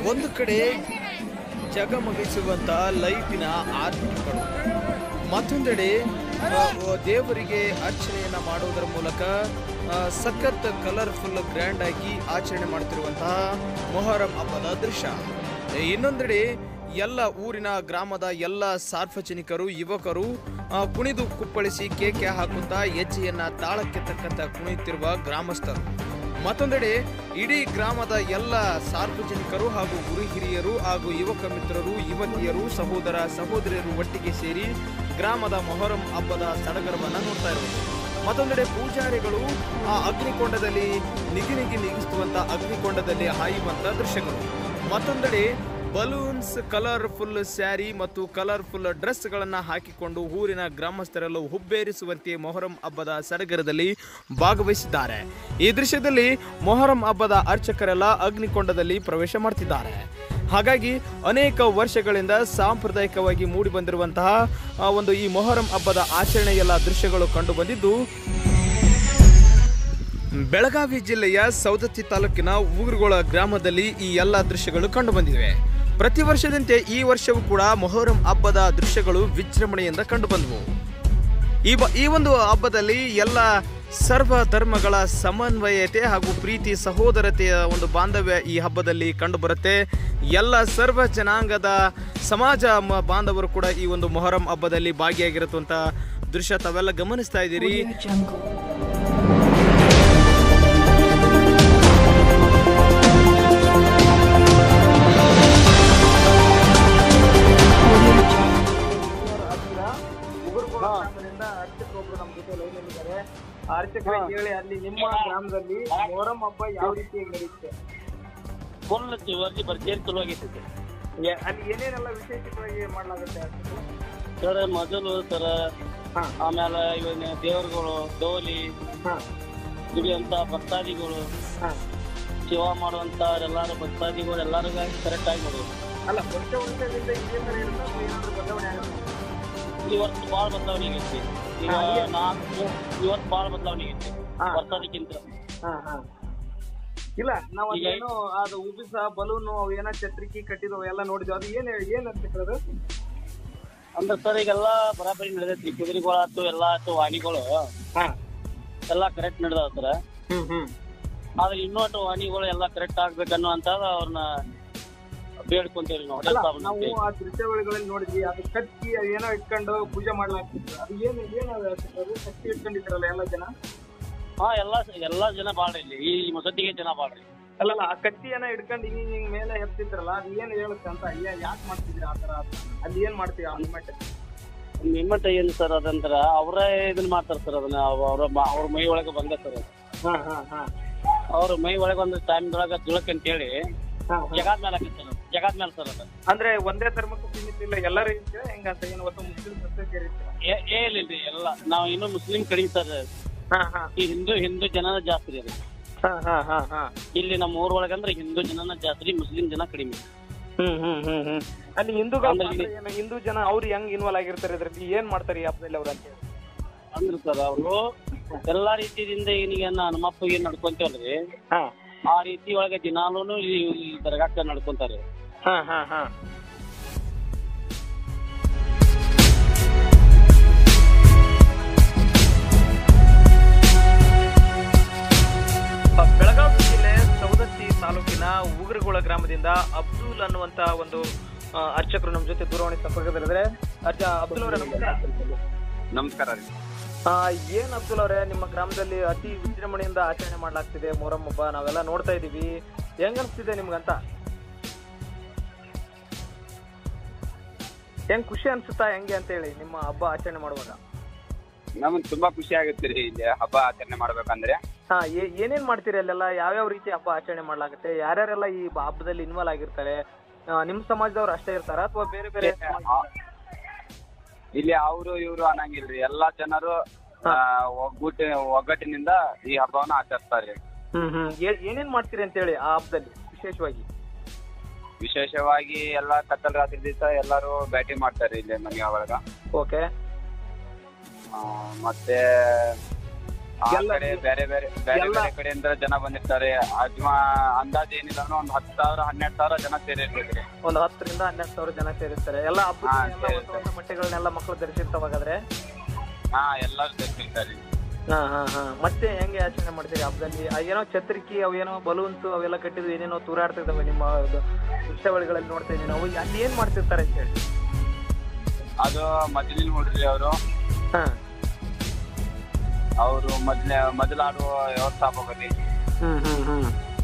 ಒಂದು ಕಡೆ ಜಗಮಗಿಸುವಂತಹ ಲೈಟಿನ ಆರ್ಮಿಗಳು ಮತ್ತೊಂದೆಡೆ ಆ, ಆ, ದೇವರಿಗೆ ಅರ್ಚನೆಯನ್ನ ಮಾಡುವುದರ ಮೂಲಕ ಆ, ಸಖತ್ ಕಲರ್ಫುಲ್ ಗ್ರ್ಯಾಂಡ್ ಆಗಿ ಆಚರಣೆ ಮಾಡ್ತಿರುವಂತಹ ಮೊಹರಂ ಹಬ್ಬದ ದೃಶ್ಯ ಇನ್ನೊಂದೆಡೆ ಎಲ್ಲ ಊರಿನ ಗ್ರಾಮದ ಎಲ್ಲ ಸಾರ್ವಜನಿಕರು ಯುವಕರು ಆ, ಕುಣಿದು ಕುಪ್ಪಳಿಸಿ ಕೇಕೆ ಹಾಕುತ್ತಾ ಹೆಜ್ಜೆಯನ್ನ ತಾಳಕ್ಕೆ ತಕ್ಕಂತ ಕುಣಿಯುತ್ತಿರುವ ಗ್ರಾಮಸ್ಥರು ಮತ್ತೊಂದೆಡೆ ಇಡೀ ಗ್ರಾಮದ ಎಲ್ಲ ಸಾರ್ವಜನಿಕರು ಹಾಗೂ ಗುರು ಹಿರಿಯರು ಹಾಗೂ ಯುವಕ ಮಿತ್ರರು ಯುವತಿಯರು ಸಹೋದರ ಸಹೋದರಿಯರು ಒಟ್ಟಿಗೆ ಸೇರಿ ಗ್ರಾಮದ ಮೊಹರಂ ಹಬ್ಬದ ಸಡಗರವನ್ನು ನೋಡ್ತಾ ಇರುವುದು ಮತ್ತೊಂದೆಡೆ ಪೂಜಾರಿಗಳು ಆ ಅಗ್ನಿಕೊಂಡದಲ್ಲಿ ನಿಗಿ ನಿಗಿ ನಿಗಿಸುವಂತ ಅಗ್ನಿಕೊಂಡದಲ್ಲಿ ಹಾಯುವಂತ ದೃಶ್ಯಗಳು ಮತ್ತೊಂದೆಡೆ ಬಲೂನ್ಸ್ ಕಲರ್ಫುಲ್ ಸ್ಯಾರಿ ಮತ್ತು ಕಲರ್ಫುಲ್ ಡ್ರೆಸ್ಗಳನ್ನು ಹಾಕಿಕೊಂಡು ಊರಿನ ಗ್ರಾಮಸ್ಥರೆಲ್ಲೂ ಹುಬ್ಬೇರಿಸುವಂತೆ ಮೊಹರಂ ಹಬ್ಬದ ಸಡಗರದಲ್ಲಿ ಭಾಗವಹಿಸಿದ್ದಾರೆ ಈ ದೃಶ್ಯದಲ್ಲಿ ಮೊಹರಂ ಹಬ್ಬದ ಅರ್ಚಕರೆಲ್ಲ ಅಗ್ನಿಕೊಂಡದಲ್ಲಿ ಪ್ರವೇಶ ಮಾಡ್ತಿದ್ದಾರೆ ಹಾಗಾಗಿ ಅನೇಕ ವರ್ಷಗಳಿಂದ ಸಾಂಪ್ರದಾಯಿಕವಾಗಿ ಮೂಡಿ ಬಂದಿರುವಂತಹ ಆ, ಒಂದು ಈ ಮೊಹರಂ ಹಬ್ಬದ ಆಚರಣೆಯೆಲ್ಲ ದೃಶ್ಯಗಳು ಕಂಡು ಬಂದಿದ್ದು ಬೆಳಗಾವಿ ಜಿಲ್ಲೆಯ ಸೌದತ್ತಿ ತಾಲೂಕಿನ ಊರುಗೋಳ ಗ್ರಾಮದಲ್ಲಿ ಈ ಎಲ್ಲ ದೃಶ್ಯಗಳು ಕಂಡು ಬಂದಿವೆ ಪ್ರತಿ ವರ್ಷದಂತೆ ಈ ವರ್ಷವೂ ಕೂಡ ಮೊಹರಂ ಹಬ್ಬದ ದೃಶ್ಯಗಳು ವಿಜೃಂಭಣೆಯಿಂದ ಕಂಡು ಬಂದವು ಈ ಬ ಈ ಒಂದು ಹಬ್ಬದಲ್ಲಿ ಎಲ್ಲ ಸರ್ವ ಧರ್ಮಗಳ ಸಮನ್ವಯತೆ ಹಾಗೂ ಪ್ರೀತಿ ಸಹೋದರತೆಯ ಒಂದು ಬಾಂಧವ್ಯ ಈ ಹಬ್ಬದಲ್ಲಿ ಕಂಡುಬರುತ್ತೆ ಎಲ್ಲ ಸರ್ವ ಜನಾಂಗದ ಸಮಾಜ ಮ- ಬಾಂಧವರು ಕೂಡ ಈ ಒಂದು ಮೊಹರಂ ಹಬ್ಬದಲ್ಲಿ ಭಾಗಿಯಾಗಿರುತ್ತಂತ ದೃಶ್ಯ ತಾವೆಲ್ಲ ಗಮನಿಸ್ತಾ ಇದ್ದೀರಿ Audio Jungle. Audio Jungle. ಅರ್ಚಕರೊಬ್ರು ನಮ್ಮ ಜೊತೆ ಲೈನ್ ಇದ್ದಾರೆ ಅರ್ಚಕರ ಹೇಳಿ ಅಲ್ಲಿ ನಿಮ್ಮ ಗ್ರಾಮದಲ್ಲಿ ಮೊಹರಂ ಹಬ್ಬ ಯಾವ ರೀತಿಯಾಗಿ ನಡೆಯುತ್ತೆ ಫುಲ್ ವರ್ಜಿ ಭರ್ಜರಿ ಚಲೋ ಆಗೈತಿ ಎ- ಅಲ್ಲಿ ಏನೇನೆಲ್ಲ ವಿಶೇಷವಾಗಿ ಮಾಡಲಾಗುತ್ತೆ ಅರ್ಚಕರು? ಸರ್ ಮೊದಲು ಸರ್ ಹಾ. ಆಮೇಲೆ ಇವನ್ ದೇವರುಗಳು ಡೋಲಿ ಹಾ, ದುಡಿಯುವಂತ ಭಕ್ತಾದಿಗಳು ಹಾ. ಸೇವಾ ಮಾಡುವಂತ ಎಲ್ಲಾರು ಭಕ್ತಾದಿಗಳು ಎಲ್ಲರಿಗೂ ಕರೆಕ್ಟ್ ಆಗಿ ಮಾಡೋದು ಅಲ್ಲ ವರ್ಷ ವರ್ಷದಿಂದ ಇದೇ ತರ ಇರುತ್ತಾ ಅಥವಾ ಏನಾದ್ರು ಬದಲಾವಣೆ ಆಗುತ್ತೆ ಈ ವರ್ಷ ಭಾಳ ಬದಲಾವಣೆ ಆಗೈತಿ ಈಗ ಹಾ, ಈಗ- ನಾಲ್ಕು ಈ ವರ್ಷ ಭಾಳ ಬದಲಾವಣೆ ಆಗೈತಿ ಹಾ. ವರ್ಷದಕ್ಕಿಂತ ಹಾ, ಹಾ. ಇಲ್ಲ ನಾವು ಈಗ- ಅದೇನೋ ಅದು ಉಬಿಸ ಬಲೂನು ಅವು ಏನೋ ಛತ್ರಿಕಿ ಕಟ್ಟಿದವು ಎಲ್ಲ ನೋಡಿದ್ವಿ ಅದು ಏನ್ ಏನ್ ಅನ್ಸುತ್ತೆ ಅದು ಅಂದ್ರೆ ಸರ್ ಈಗೆಲ್ಲ ಬರಾಬರಿ ನಡೆದೈತಿ ಕುದುರೆಗಳಾತು ಎಲ್ಲ ಆತು ವಾಣಿಗಳು ಹಾ ಎಲ್ಲ ಕರೆಕ್ಟ್ ನಡೆದಾವ ಸರ್ ಹ್ಮ್ ಹ್ಮ್ ಆದ್ರೆ ಇನ್ನೊಟ್ಟು ವಾಣಿಗಳು ಎಲ್ಲ ಕರೆಕ್ಟ್ ಆಗ್ಬೇಕನ್ನೋ ಅಂತ ಅವ್ರನ್ನ ಬೇಡ್ಕೊಂತೇವ್ರಿ ನಾವು ಅಲ್ಲ, ಹೊಸ ನಾವು ಆ ದೃಶ್ಯಾವಳಿಗಳಲ್ಲಿ ನೋಡಿದ್ವಿ ಅದು ಕಟ್ಟಿ ಅದು ಏನೋ ಇಟ್ಕೊಂಡು ಪೂಜೆ ಮಾಡ್ಲಾಗ್ತಿತ್ತು ಅದು ಏನು ಏನು ಅದು ಅದು ಕಟ್ಟಿ ಇಟ್ಕೊಂಡಿದ್ರಲ್ಲ ಎಲ್ಲ ಜನ ಹಾ ಎಲ್ಲಾ ಎಲ್ಲಾ ಜನ ಬಾಳ್ರಿ ಇಲ್ಲಿ ಈ ಮಸೂತಿಗೆ ಜನ ಬಾಳ್ರಿ ಅಲ್ಲಲ್ಲ ಆ ಕಟ್ಟಿ ಏನೋ ಇಟ್ಕೊಂಡು ಹಿಂಗ್ ಹಿಂಗ್ ಮೇಲೆ ಎತ್ತಿದ್ರಲ್ಲ ಅದು ಏನು ಹೇಳುತ್ತೆ ಅಂತ ಯಾಕೆ ಮಾಡ್ತಿದ್ರಿ ಆ ತರ ಅಲ್ಲಿ ಏನ್ ಮಾಡ್ತೀವಿ ಆ ಮೂಮೆಂಟ್ ನಿಮ್ಮಟ ಏನ್ ಸರ್ ಅದಂದ್ರ ಅವರೇ ಇದನ್ನ ಮಾಡ್ತಾರ ಸರ್ ಅದನ್ನ ಅವ್- ಅವ್ರ ಮ- ಅವ್ರ ಮೈ ಒಳಗೆ ಬಂದ ಸರ್ ಅದು. ಹಾ ಹಾ ಹಾ ಅವ್ರ ಮೈ ಒಳಗೆ ಒಂದು ಟೈಮ್ ಒಳಗ ತುಳಕ್ ಅಂತೇಳಿ ಹಾ, ಹಾ. ಜಗಾದ್ ಮೇಲೆ ಹಾಕಿ ಸರ್ ಜಗಾದ್ ಮೇಲೆ ಸರ್ ಅದು ಅಂದ್ರೆ ಒಂದೇ ಧರ್ಮಕ್ಕೂ ಸೀಮಿತ ಇಲ್ಲ ಎಲ್ಲರೂ ಇರ್ತೀರಾ ಹೆಂಗಂತ ಏನು ಒಟ್ಟು ಮುಸ್ಲಿಂ ಸಸ್ಯಕ್ಕೆ ಇರ್ತೀರಾ ಏ- ಏ ಇಲ್ರಿ ಎಲ್ಲ ನಾವು ಇನ್ನು ಮುಸ್ಲಿಂ ಕಡಿಮೆ ಸರ್ ಹಾ ಹಾ ಈ ಹಿಂದೂ ಹಿಂದೂ ಜನನ ಜಾಸ್ತಿ ರೀ ಅದು. ಹಾ ಹಾ ಹಾ ಹಾ ಇಲ್ಲಿ ನಮ್ಮ ಊರ್ ಒಳಗೆ ಅಂದ್ರೆ ಹಿಂದೂ ಜನನ ಜಾಸ್ತಿ ಮುಸ್ಲಿಂ ಜನ ಕಡಿಮೆ ಹ್ಮ್ ಹ್ಮ್ ಹ್ಮ್ ಹ್ಮ್ ಅಲ್ಲಿ ಹಿಂದೂಗಳು ಅಂದ್ರೆ ಮಾತ್ರ ಏನು ಹಿಂದೂ ಜನ ಅವ್ರು ಹೆಂಗ್ ಇನ್ವಾಲ್ವ್ ಆಗಿರ್ತಾರೆ ಇದ್ರಲ್ಲಿ ಏನ್ ಮಾಡ್ತಾರೆ ಈ ಹಬ್ಬದಲ್ಲಿ ಅವ್ರು ಅಂತ ಹೇಳಿ ಅಂದ್ರೆ ಸರ್ ಅವರು ಎಲ್ಲಾ ರೀತಿಯಿಂದ ಏನೀಗ ಹನುಮಪ್ಪ ಏನ್ ನಡ್ಕೊಂತೇವಲ್ರಿ ಹಾ ಆ ರೀತಿ ಒಳಗೆ ದಿನಾಲೂನು ಈ ಈ ದರ್ಗಾಕ್ಕ ನಡ್ಕೊಂತಾರೆ ಹಾ ಹಾ ಹಾ ಬೆಳಗಾವಿ ಜಿಲ್ಲೆ ಸೌದತ್ತಿ ತಾಲೂಕಿನ ಉಗುರುಗೋಳ ಗ್ರಾಮದಿಂದ ಅಬ್ದುಲ್ ಅನ್ನುವಂತ ಒಂದು ಆ, ಅರ್ಚಕರು ನಮ್ಮ ಜೊತೆ ದೂರವಾಣಿ ಸಂಪರ್ಕದಲ್ಲಿದ್ದಾರೆ ಅರ್ಚ ಅಬ್ದುಲ್ ಅವರೇ ನಮಸ್ಕಾರ ನಮಸ್ಕಾರ ರೀ ಆ, ಏನ್ ಅಬ್ದುಲ್ ಅವರೇ ನಿಮ್ಮ ಗ್ರಾಮದಲ್ಲಿ ಅತಿ ವಿಜೃಂಭಣೆಯಿಂದ ಆಚರಣೆ ಮಾಡ್ಲಾಗ್ತಿದೆ ಮೊಹರಂ ಹಬ್ಬ ನಾವೆಲ್ಲ ನೋಡ್ತಾ ಇದೀವಿ ಹೆಂಗ್ ಅನ್ಸ್ತಿದೆ ನಿಮ್ಗಂತ ಹೆಂಗ್ ಖುಷಿ ಅನ್ಸುತ್ತಾ ಹೆಂಗೆ ಅಂತ ಹೇಳಿ ನಿಮ್ಮ ಹಬ್ಬ ಆಚರಣೆ ಮಾಡುವಾಗ ನಮ್ಗೆ ತುಂಬಾ ಖುಷಿ ಆಗುತ್ತೆ ರೀ ಇಲ್ಲಿ ಹಬ್ಬ ಆಚರಣೆ ಮಾಡ್ಬೇಕಂದ್ರೆ ಹಾ ಏ- ಏನೇನ್ ಮಾಡ್ತೀರಿ ಅಲ್ಲೆಲ್ಲ ಯಾವ್ಯಾವ ರೀತಿ ಹಬ್ಬ ಆಚರಣೆ ಮಾಡ್ಲಾಗುತ್ತೆ ಯಾರ್ಯಾರೆಲ್ಲ ಈ ಬ- ಹಬ್ಬದಲ್ಲಿ ಇನ್ವಾಲ್ವ್ ಆಗಿರ್ತಾರೆ ಆ, ನಿಮ್ ಸಮಾಜದವ್ರು ಅಷ್ಟೇ ಇರ್ತಾರ ಅಥವಾ ಬೇರೆ ಬೇರೆ ಇಲ್ಲಿ ಅವರು ಇವರು ಅನ್ನಂಗಿಲ್ರಿ ಎಲ್ಲಾ ಜನರು ಆ, ಒಗ್ಗೂಟ ಒಗ್ಗಟ್ಟಿನಿಂದ ಈ ಹಬ್ಬವನ್ನ ಆಚರಿಸ್ತಾರೆ ಹ್ಮ್ ಹ್ಮ್ ಏ- ಏನೇನ್ ಮಾಡ್ತೀರಿ ಅಂತ ಹೇಳಿ ಆ ಹಬ್ಬದಲ್ಲಿ ವಿಶೇಷವಾಗಿ ವಿಶೇಷವಾಗಿ ಎಲ್ಲಾ ಕತ್ತಲ್ ರಾತ್ರಿ ದಿವಸ ಎಲ್ಲಾರು ಬ್ಯಾಟಿಂಗ್ ಮಾಡ್ತಾರೆ ಇಲ್ಲಿ ಮನೆಯ ಒಳಗ ಓಕೆ ಆ, ಮತ್ತೆ ಆ ಎಲ್ಲ- ಕಡೆ ಬೇರೆ ಬೇರೆ ಬೇರೆ ಎಲ್ಲ- ಬೇರೆ ಕಡೆಯಿಂದ ಜನ ಬಂದಿರ್ತಾರೆ ಅಜ್ಮ ಅಂದಾಜ್ ಏನಿಲ್ಲ ಅಂದ್ರೆ ಒಂದು ಹತ್ತು ಸಾವಿರ ಹನ್ನೆರಡು ಸಾವಿರ ಜನ ಸೇರಿರ್ತೈತ್ರಿ ಒಂದು ಹತ್ತರಿಂದ ಹನ್ನೆರಡು ಸಾವಿರ ಜನ ಸೇರಿರ್ತಾರೆ ಎಲ್ಲ ಹಬ್ಬದ ಹಾ, ದಿನ ಎಲ್ಲ ಹೊಸ ಹೊಸ ಬಟ್ಟೆಗಳನ್ನೆಲ್ಲ ಮಕ್ಕಳು ಧರಿಸಿರ್ತಾವ ಹಾಗಾದ್ರೆ ಹಾ ಎಲ್ಲರೂ ಸೇರ್ತಿರ್ತಾರೆ ಹಾ ಹಾ ಹಾ ಮತ್ತೆ ಹೆಂಗೆ ಆಚರಣೆ ಮಾಡ್ತೀರಿ ಹಬ್ಬದಲ್ಲಿ ಆ ಏನೋ ಛತ್ರಿಕಿ ಅವೇನೋ ಬಲೂನ್ಸ್ ಅವೆಲ್ಲ ಕಟ್ಟಿದ್ವು ಏನೇನೋ ತೂರಾಡ್ತಿದ್ದಾವೆ ನಿಮ್ಮ ಇದು ದೃಶ್ಯಾವಳಿಗಳಲ್ಲಿ ನೋಡ್ತಾ ಇದ್ದೀನಿ ನಾವು ಅಲ್ಲಿ ಏನ್ ಮಾಡ್ತಿರ್ತಾರೆ ಅಂತ ಹೇಳಿ ಅದು ಮೊದಲಿನ ಹುಡ್ರಿ ಅವರು ಹಾ ಅವರು ಮೊದ್ಲ ಮೊದಲು ಆಡುವ ವ್ಯವಸ್ಥಾಪಕರಿ ಹ್ಮ್ ಹ್ಮ್ ಹ್ಮ್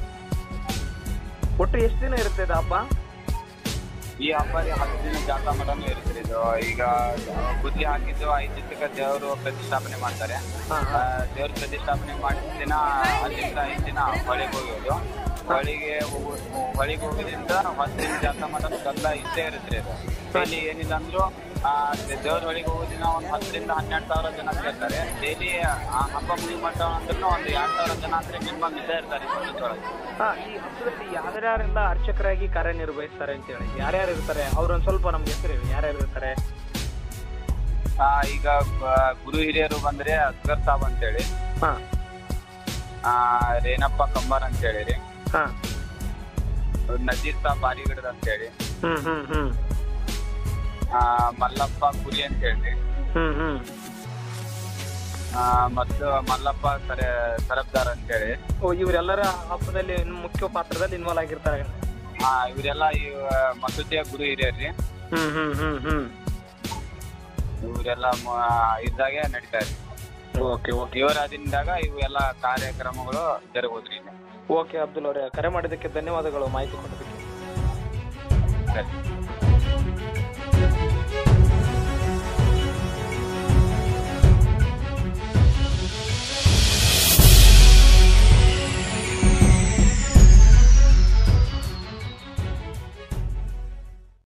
ಒಟ್ಟು ಎಷ್ಟು ದಿನ ಇರುತ್ತೆ ಇದು ಹಬ್ಬ ಈ ಹಬ್ಬ ರೀ ಹತ್ತು ದಿನ ಜಾತ್ರಾ ಮಠನೂ ಇರುತ್ತೆ ಇದು ಈಗ ಬುದ್ಧಿ ಹಾಕಿದ್ದು ಐದು ದಿವಸಕ್ಕೆ ದೇವರು ಪ್ರತಿಷ್ಠಾಪನೆ ಮಾಡ್ತಾರೆ ಹಾ ಆ, ದೇವ್ರ ಪ್ರತಿಷ್ಠಾಪನೆ ಮಾಡಿದ ದಿನ ಅಲ್ಲಿಂದ ಐದು ದಿನ ಹೊಳಿಗೆ ಹೋಗೋದು ಹೊಳಿಗೆ ಹೋಗೋ ಹೊಳಿಗೆ ಹೋಗೋದ್ರಿಂದ ಹತ್ತು ದಿನ ಜಾತ್ರಾ ಮಠನೂ ಗದ್ದಲ ಇದ್ದೇ ಇರುತ್ತೆ ಇದು ಡೈಲಿ ಏನಿಲ್ಲ ಅಂದ್ರು ಆ, ದೇವ್ರ ಹೊಳಿಗೆ ಹೋಗೋ ದಿನ ಒಂದು ಹತ್ತರಿಂದ ಹನ್ನೆರಡು ಸಾವಿರ ಜನ ಸೇರ್ತಾರೆ ಡೈಲಿ ಆ ಹಬ್ಬ ಮುಗಿ ಮಟ್ಟ ಅಂದ್ರೂ ಒಂದು ಎರಡು ಸಾವಿರ ಜನ ಅಂದ್ರೆ ಮಿನಿಮಮ್ ಇದ್ದೇ ಇರ್ತಾರೆ ಸುತ್ತೊಳಗೆ ಹಾ ಈ ಹಬ್ಬದಲ್ಲಿ ಯಾರ್ಯಾರೆಲ್ಲ ಅರ್ಚಕರಾಗಿ ಕಾರ್ಯನಿರ್ವಹಿಸ್ತಾರೆ ಅಂತ ಹೇಳಿ ಯಾರ್ಯಾರು ಇರ್ತಾರೆ ಅವ್ರೊಂದ್ ಸ್ವಲ್ಪ ನಮ್ಗೆ ಹೆಸರು ಹೇಳಿ ಯಾರ್ಯಾರು ಇರ್ತಾರೆ ಆ, ಈಗ ಬ- ಗುರು ಹಿರಿಯರು ಬಂದ್ರೆ ಅಸ್ಗರ್ ಸಾಬ್ ಅಂತೇಳಿ ಹಾ ಆ, ರೇಣಪ್ಪ ಕಂಬಾರ್ ಅಂತೇಳಿ ರೀ ಹಾ ನಜೀರ್ ಸಾಬ್ ಬಾರಿಗಡದ್ ಅಂತೇಳಿ ಹ್ಮ್ ಹ್ಮ್ ಹ್ಮ್ ಆ, ಮಲ್ಲಪ್ಪ ಕುರಿ ಅಂತ ಹೇಳಿ ಹ್ಮ್ ಹ್ಮ್ ಆ, ಮತ್ತು ಮಲ್ಲಪ್ಪ ಸರ ಸರಬ್ದಾರ್ ಅಂತೇಳಿ ಓ ಇವರೆಲ್ಲರ ಹಬ್ಬದಲ್ಲಿ ಇನ್ನು ಮುಖ್ಯ ಪಾತ್ರದಲ್ಲಿ ಇನ್ವಾಲ್ವ್ ಆಗಿರ್ತಾರೆ ಆ, ಇವರೆಲ್ಲ ಈ ಮಸೂತಿಯ ಗುರು ಹಿರಿಯರ್ರಿ ಹ್ಮ್ ಹ್ಮ್ ಹ್ಮ್ ಹ್ಮ್ ಇವರೆಲ್ಲ ಮ- ಇದ್ದಾಗೆ ನಡೀತಾ ಇದೆ ಓಕೆ ಓಕೆ ಇವರ ಅದಿಂದಾಗ ಇವು ಎಲ್ಲ ಕಾರ್ಯಕ್ರಮಗಳು ಜರುಗೋದ್ರಿ ಇಲ್ಲಿ ಓಕೆ ಅಬ್ದುಲ್ ಅವರೇ ಕರೆ ಮಾಡಿದ್ದಕ್ಕೆ ಧನ್ಯವಾದಗಳು ಮಾಹಿತಿ ಕೊಡೋದಕ್ಕೆ ಸರಿ